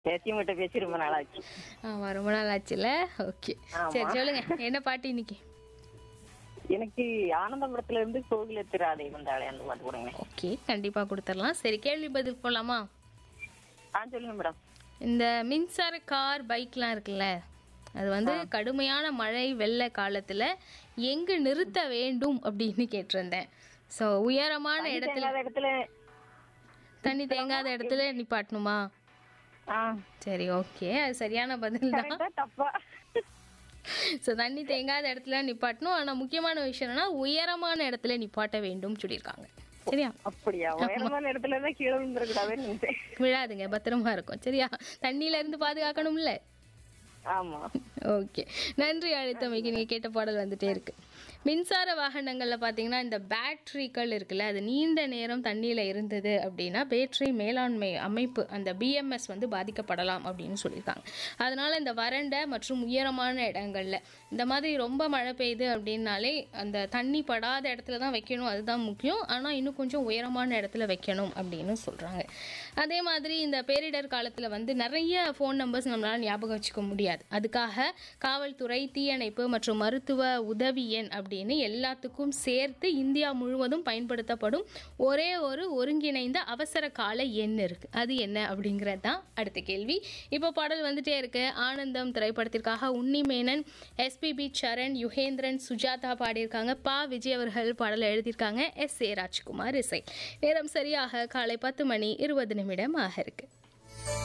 பேத்தியும் கிட்ட பேசி ரொம்ப நாளாச்சு ஆமா ரொம்ப நாள் ஆச்சுல ஓகே சரி சொல்லுங்க என்ன பாட்டு இன்னைக்கு எனக்கு ஆனந்தபுரத்துல இருந்து கோகில திராதை வந்தாளே அந்த பாட்டு கொடுங்க ஓகே கண்டிப்பா கொடுத்துடலாம் சரி கேள்வி பதில் போலாமா ஆ சொல்லுங்க மேடம் இந்த மின்சார கார் பைக்லாம் இருக்குல்ல அது வந்து கடுமையான மழை வெள்ள காலத்துல எங்கு நிறுத்த வேண்டும் அப்படின்னு கேட்டிருந்தேன் ஸோ உயரமான இடத்துல இல்லாத இடத்துல தண்ணி தேங்காத இடத்துல நிப்பாட்டணுமா ஆ சரி ஓகே அது சரியான பதில் தான் கரெக்டா தப்பா ஸோ தண்ணி தேங்காத இடத்துல நிப்பாட்டணும் ஆனா முக்கியமான விஷயம் என்னன்னா உயரமான இடத்துல நிப்பாட்ட வேண்டும் சொல்லியிருக்காங்க சரியா அப்படியா உயரமான இடத்துல இருந்தா கீழே விழுந்துடக்கூடாதுன்னு நினைச்சேன் விழாதுங்க பத்திரமா இருக்கும் சரியா தண்ணியில இருந்து பாதுகாக்கணும்ல ஆமா ஓகே நன்றி அழைத்தமைக்கு நீங்கள் கேட்ட பாடல் வந்துட்டே இருக்கு மின்சார வாகனங்களில் பார்த்தீங்கன்னா இந்த பேட்டரிகள் இருக்குல்ல அது நீண்ட நேரம் தண்ணியில் இருந்தது அப்படின்னா பேட்டரி மேலாண்மை அமைப்பு அந்த பிஎம்எஸ் வந்து பாதிக்கப்படலாம் அப்படின்னு சொல்லியிருக்காங்க அதனால இந்த வறண்ட மற்றும் உயரமான இடங்கள்ல இந்த மாதிரி ரொம்ப மழை பெய்யுது அப்படின்னாலே அந்த தண்ணி படாத இடத்துல தான் வைக்கணும் அதுதான் முக்கியம் ஆனால் இன்னும் கொஞ்சம் உயரமான இடத்துல வைக்கணும் அப்படின்னு சொல்கிறாங்க அதே மாதிரி இந்த பேரிடர் காலத்தில் வந்து நிறைய ஃபோன் நம்பர்ஸ் நம்மளால ஞாபகம் வச்சுக்க முடியாது அதுக்காக காவல்துறை தீயணைப்பு மற்றும் மருத்துவ உதவி எண் அப்படின்னு எல்லாத்துக்கும் சேர்த்து இந்தியா முழுவதும் பயன்படுத்தப்படும் ஒரே ஒரு ஒருங்கிணைந்த அவசர கால எண் இருக்கு அது என்ன அப்படிங்கிறது தான் அடுத்த கேள்வி இப்போ பாடல் வந்துட்டே இருக்கு ஆனந்தம் திரைப்படத்திற்காக உன்னிமேனன் எஸ்பிபி சரண் யுகேந்திரன் சுஜாதா பாடியிருக்காங்க பா விஜய் அவர்கள் பாடலை எழுதியிருக்காங்க எஸ் ஏ ராஜ்குமார் இசை நேரம் சரியாக காலை பத்து மணி இருபது நிமிடம் ஆக இருக்கு